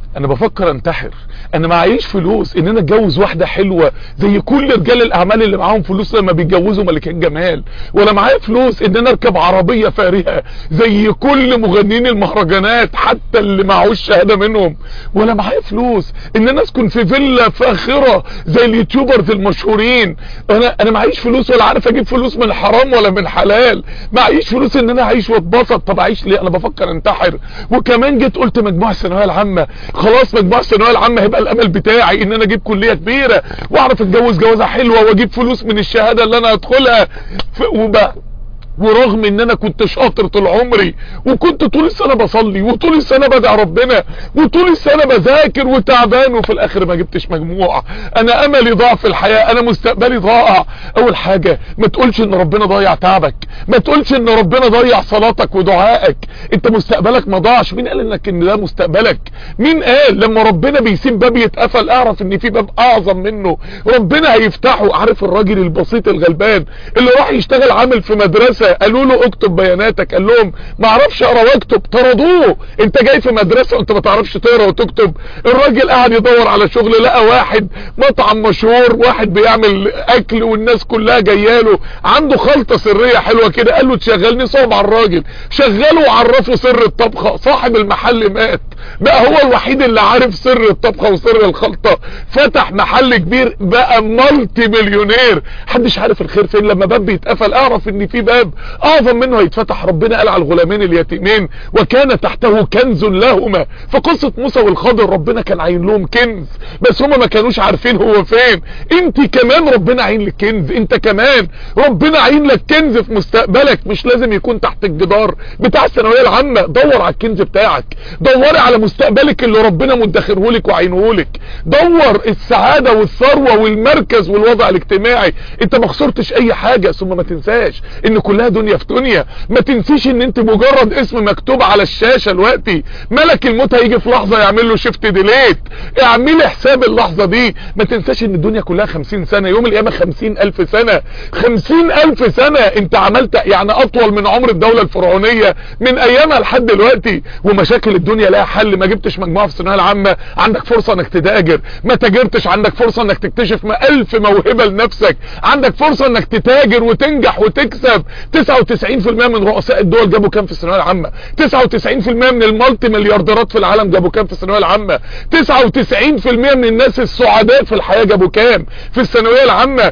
انا بفكر انتحر انا معيش فلوس ان انا اتجوز واحده حلوه زي كل رجال الاعمال اللي معاهم فلوس لما بيتجوزوا ملكات جمال ولا معايا فلوس ان انا اركب عربيه فارهه زي كل مغنيين المهرجانات حتى اللي معهوش شهاده منهم ولا معايا فلوس ان انا اسكن في فيلا فاخره زي اليوتيوبرز المشهورين انا انا معيش فلوس ولا عارف اجيب فلوس من حرام ولا من حلال معيش فلوس ان انا اعيش واتبسط طب اعيش ليه انا بفكر انتحر وكمان جيت قلت مجموع الثانويه العامه خلاص مجموع الثانويه العامه هيبقى الامل بتاعي ان انا اجيب كليه كبيره واعرف اتجوز جوازه حلوه واجيب فلوس من الشهاده اللي انا هدخلها وبقى ورغم ان انا كنت شاطر طول عمري وكنت طول السنه بصلي وطول السنه بدعي ربنا وطول السنه بذاكر وتعبان وفي الاخر ما جبتش مجموع انا املي ضاع في الحياه انا مستقبلي ضاع اول حاجه ما تقولش ان ربنا ضيع تعبك ما تقولش ان ربنا ضيع صلاتك ودعائك انت مستقبلك ما ضاعش مين قال انك ان ده مستقبلك مين قال لما ربنا بيسيب باب يتقفل اعرف ان في باب اعظم منه ربنا هيفتحه عارف الراجل البسيط الغلبان اللي راح يشتغل عامل في مدرسه قالوا له اكتب بياناتك قال لهم ما اعرفش اقرا واكتب طردوه انت جاي في مدرسه وانت ما تعرفش تقرا وتكتب الراجل قاعد يدور على شغل لقى واحد مطعم مشهور واحد بيعمل اكل والناس كلها جايه له عنده خلطه سريه حلوه كده قال له تشغلني صوب على الراجل شغله وعرفه سر الطبخه صاحب المحل مات بقى هو الوحيد اللي عارف سر الطبخه وسر الخلطه فتح محل كبير بقى مالتي مليونير محدش عارف الخير فين لما باب بيتقفل اعرف ان في باب اعظم منه هيتفتح ربنا قال على الغلامين اليتيمين وكان تحته كنز لهما في قصة موسى والخضر ربنا كان عين لهم كنز بس هما ما كانوش عارفين هو فين انت كمان ربنا عين لك كنز انت كمان ربنا عين لك كنز في مستقبلك مش لازم يكون تحت الجدار بتاع الثانويه العامه دور على الكنز بتاعك دوري على مستقبلك اللي ربنا مدخره لك وعينه لك دور السعاده والثروه والمركز والوضع الاجتماعي انت ما خسرتش اي حاجه ثم ما تنساش ان كلها دنيا في دنيا ما تنسيش ان انت مجرد اسم مكتوب على الشاشة دلوقتي ملك الموت هيجي في لحظة يعمل له شيفت ديليت اعملي حساب اللحظة دي ما تنساش ان الدنيا كلها خمسين سنة يوم القيامة خمسين الف سنة خمسين الف سنة انت عملت يعني اطول من عمر الدولة الفرعونية من ايامها لحد دلوقتي ومشاكل الدنيا لها حل ما جبتش مجموعة في الثانوية العامة عندك فرصة انك تتاجر ما تاجرتش عندك فرصة انك تكتشف ما الف موهبة لنفسك عندك فرصة انك تتاجر وتنجح وتكسب 99% من رؤساء الدول جابوا كام في الثانويه العامه 99% من المالتي مليارديرات في العالم جابوا كام في الثانويه العامه 99% من الناس السعداء في الحياه جابوا كام في الثانويه العامه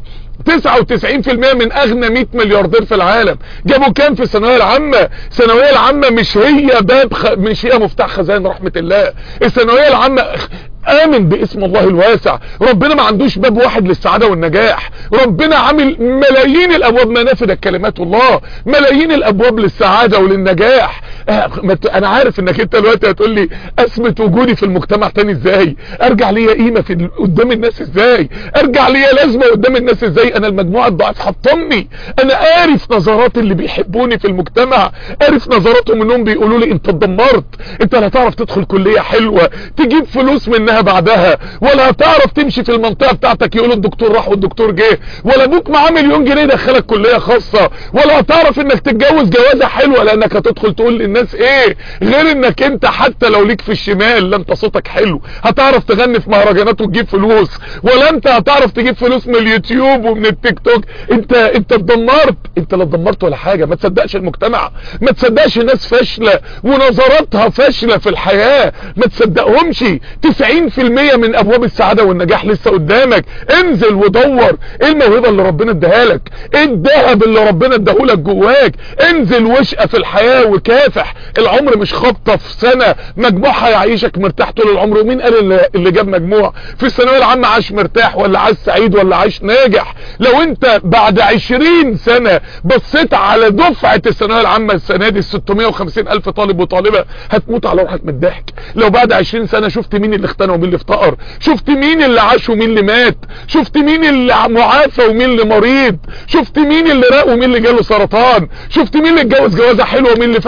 99% من اغنى 100 ملياردير في العالم جابوا كام في الثانويه العامه الثانويه العامه مش هي باب خ... مش هي مفتاح خزائن رحمه الله الثانويه العامه امن باسم الله الواسع ربنا ما عندوش باب واحد للسعادة والنجاح ربنا عامل ملايين الابواب منافذ كلمات الله ملايين الابواب للسعادة وللنجاح انا عارف انك انت دلوقتي هتقول لي اثبت وجودي في المجتمع تاني ازاي ارجع ليا قيمة في قدام الناس ازاي ارجع ليا لازمة قدام الناس ازاي انا المجموعة الضعيف حطمني انا عارف نظرات اللي بيحبوني في المجتمع عارف نظراتهم انهم بيقولوا لي انت اتدمرت انت لا تعرف تدخل كلية حلوة تجيب فلوس منها بعدها ولا هتعرف تمشي في المنطقة بتاعتك يقولوا الدكتور راح والدكتور جه ولا ابوك معاه مليون جنيه يدخلك كلية خاصة ولا هتعرف انك تتجوز جوازة حلوة لانك هتدخل تقول للناس ايه غير انك انت حتى لو ليك في الشمال لا انت صوتك حلو هتعرف تغني في مهرجانات وتجيب فلوس ولا انت هتعرف تجيب فلوس من اليوتيوب ومن التيك توك انت انت اتدمرت انت لا اتدمرت ولا حاجة ما تصدقش المجتمع ما تصدقش ناس فاشلة ونظراتها فاشلة في الحياة ما تصدقهمش 90 من ابواب السعادة والنجاح لسه قدامك انزل ودور ايه الموهبة اللي ربنا اداها لك ايه الذهب اللي ربنا اداهولك جواك انزل واشقى في الحياة وكافح العمر مش خبطة في سنة مجموعها يعيشك مرتاح طول العمر ومين قال اللي جاب مجموع في الثانويه العامة عاش مرتاح ولا عاش سعيد ولا عاش ناجح لو انت بعد 20 سنة بصيت على دفعة الثانويه العامة السنة دي 650 الف طالب وطالبة هتموت على روحك من الضحك لو بعد 20 سنة شفت مين اللي اختنى ومين اللي افتقر شفت مين اللي عاش ومين اللي مات شفت مين اللي معافى ومين اللي مريض شفت مين اللي راق ومين اللي جاله سرطان شفت مين اللي اتجوز جوازه حلوه ومين اللي فشل في حياته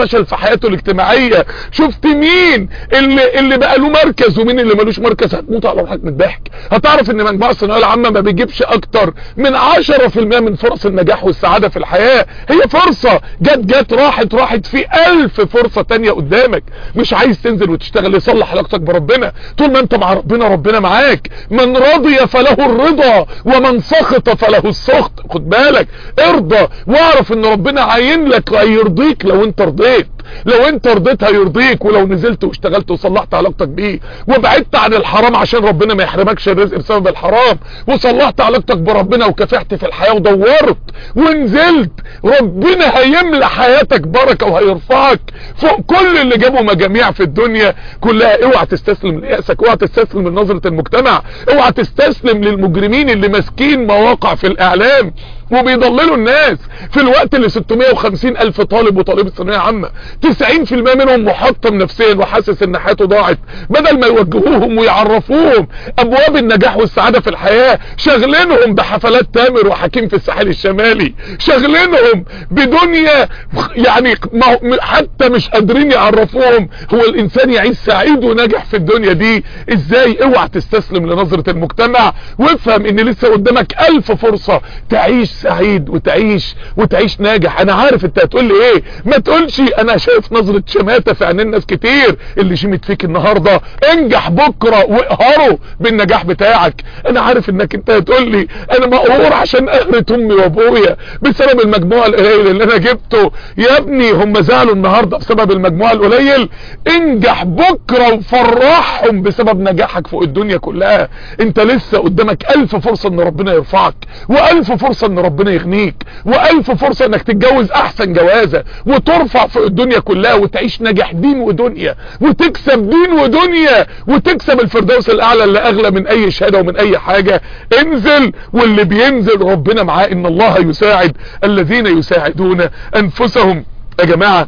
حياته الاجتماعية شفت مين اللي اللي بقى له مركز ومين اللي ملوش مركز هتموت على روحك من الضحك هتعرف ان مجموعة الثانويه العامة ما بيجيبش اكتر من 10% من فرص النجاح والسعادة في الحياة هي فرصة جت جت راحت راحت في ألف فرصة تانية قدامك مش عايز تنزل وتشتغل يصلح علاقتك بربنا طول ما انت مع ربنا ربنا معاك من رضي فله الرضا ومن سخط فله السخط خد بالك ارضى واعرف ان ربنا عاين لك هيرضيك لو انت رضيت لو انت رضيت هيرضيك ولو نزلت واشتغلت وصلحت علاقتك بيه وبعدت عن الحرام عشان ربنا ما يحرمكش الرزق بسبب الحرام وصلحت علاقتك بربنا وكافحت في الحياة ودورت ونزلت ربنا هيملى حياتك بركة وهيرفعك فوق كل اللي جابوا مجاميع في الدنيا كلها اوعى تستسلم ليأسك اوعى تستسلم لنظرة المجتمع اوعى تستسلم للمجرمين اللي ماسكين مواقع في الاعلام وبيضللوا الناس في الوقت اللي 650 الف طالب وطالبة ثانويه عامه 90% منهم محطم نفسيا وحاسس ان حياته ضاعت بدل ما يوجهوهم ويعرفوهم ابواب النجاح والسعادة في الحياة شغلينهم بحفلات تامر وحكيم في الساحل الشمالي شغلينهم بدنيا يعني حتى مش قادرين يعرفوهم هو الانسان يعيش سعيد وناجح في الدنيا دي ازاي اوعى تستسلم لنظرة المجتمع وافهم ان لسه قدامك الف فرصة تعيش سعيد وتعيش وتعيش ناجح انا عارف انت هتقول لي ايه ما تقولش انا شايف نظرة شماتة في عينين ناس كتير اللي شمت فيك النهاردة انجح بكرة واقهروا بالنجاح بتاعك انا عارف انك انت هتقول لي انا مقهور عشان قهرت امي وابويا بسبب المجموع القليل اللي انا جبته يا ابني هم زعلوا النهاردة بسبب المجموع القليل انجح بكرة وفرحهم بسبب نجاحك فوق الدنيا كلها انت لسه قدامك الف فرصة ان ربنا يرفعك والف فرصة ان ربنا يغنيك والف فرصة انك تتجوز احسن جوازة وترفع فوق الدنيا كلها وتعيش نجاح دين ودنيا وتكسب دين ودنيا وتكسب الفردوس الاعلى اللي اغلى من اي شهادة ومن اي حاجة انزل واللي بينزل ربنا معاه ان الله يساعد الذين يساعدون انفسهم يا جماعة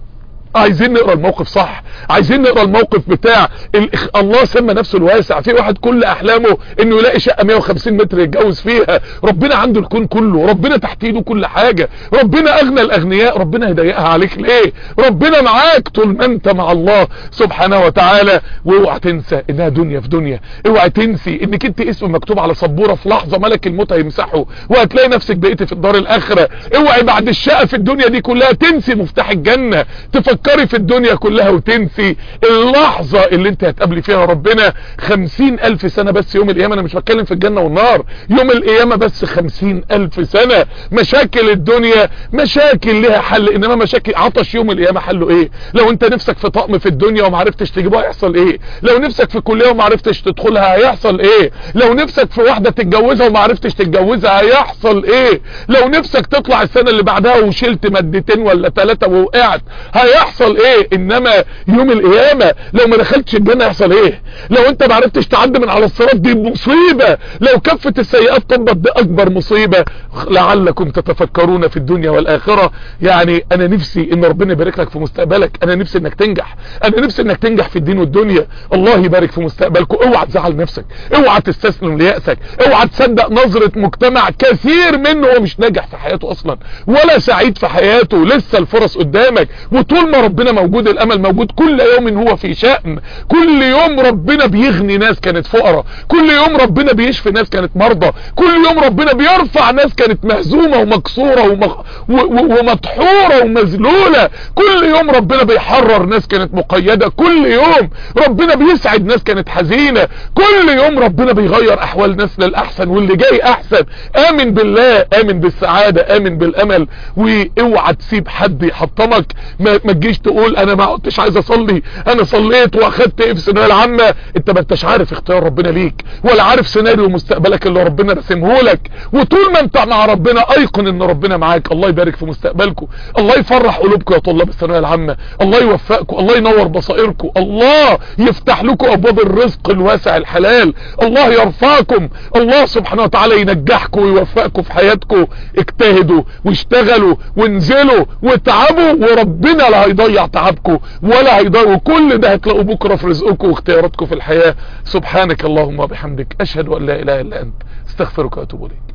عايزين نقرا الموقف صح عايزين نقرا الموقف بتاع الإخ... الله سمى نفسه الواسع في واحد كل احلامه انه يلاقي شقه 150 متر يتجوز فيها ربنا عنده الكون كله ربنا تحت ايده كل حاجه ربنا اغنى الاغنياء ربنا هيضايقها عليك ليه ربنا معاك طول ما انت مع الله سبحانه وتعالى واوعى تنسى انها دنيا في دنيا اوعى تنسي انك انت اسم مكتوب على سبوره في لحظه ملك الموت هيمسحه وهتلاقي نفسك بقيتي في الدار الاخره اوعي بعد الشقه في الدنيا دي كلها تنسي مفتاح الجنه تفكر تفكري في الدنيا كلها وتنسي اللحظة اللي انت هتقابلي فيها ربنا خمسين الف سنة بس يوم القيامة انا مش بتكلم في الجنة والنار يوم القيامة بس خمسين الف سنة مشاكل الدنيا مشاكل لها حل انما مشاكل عطش يوم القيامة حله ايه لو انت نفسك في طقم في الدنيا ومعرفتش تجيبه هيحصل ايه لو نفسك في كلية ومعرفتش تدخلها هيحصل ايه لو نفسك في واحدة تتجوزها ومعرفتش تتجوزها هيحصل ايه لو نفسك تطلع السنة اللي بعدها وشلت مادتين ولا ثلاثة ووقعت هيحصل يحصل ايه انما يوم القيامة لو ما دخلتش الجنة يحصل ايه لو انت ما عرفتش تعدي من على الصراط دي مصيبة لو كفة السيئات طبت دي اكبر مصيبة لعلكم تتفكرون في الدنيا والاخرة يعني انا نفسي ان ربنا يبارك لك في مستقبلك انا نفسي انك تنجح انا نفسي انك تنجح في الدين والدنيا الله يبارك في مستقبلكم اوعى تزعل نفسك اوعى تستسلم ليأسك اوعى تصدق نظرة مجتمع كثير منه هو مش ناجح في حياته اصلا ولا سعيد في حياته لسه الفرص قدامك وطول ما ربنا موجود الامل موجود كل يوم هو في شأن كل يوم ربنا بيغني ناس كانت فقراء كل يوم ربنا بيشفي ناس كانت مرضى كل يوم ربنا بيرفع ناس كانت مهزومة ومكسورة ومخ... و... و... ومدحورة ومذلولة كل يوم ربنا بيحرر ناس كانت مقيدة كل يوم ربنا بيسعد ناس كانت حزينة كل يوم ربنا بيغير احوال ناس للاحسن واللي جاي احسن امن بالله امن بالسعادة امن بالامل واوعى تسيب حد يحطمك ما, ما تجيش تقول انا ما عدتش عايز اصلي انا صليت واخدت ايه في الثانويه العامه انت ما انتش عارف اختيار ربنا ليك ولا عارف سيناريو مستقبلك اللي ربنا رسمه لك وطول ما انت مع ربنا ايقن ان ربنا معاك الله يبارك في مستقبلكم الله يفرح قلوبكم يا طلاب الثانويه العامه الله يوفقكم الله ينور بصائركم الله يفتح لكم ابواب الرزق الواسع الحلال الله يرفعكم الله سبحانه وتعالى ينجحكم ويوفقكم في حياتكم اجتهدوا واشتغلوا وانزلوا واتعبوا وربنا لا هيضيع تعبكم ولا هيضيع كل ده هتلاقوا بكره في رزقكم واختياراتكم في الحياه سبحانك اللهم وبحمدك اشهد ان لا اله الا انت استغفرك واتوب اليك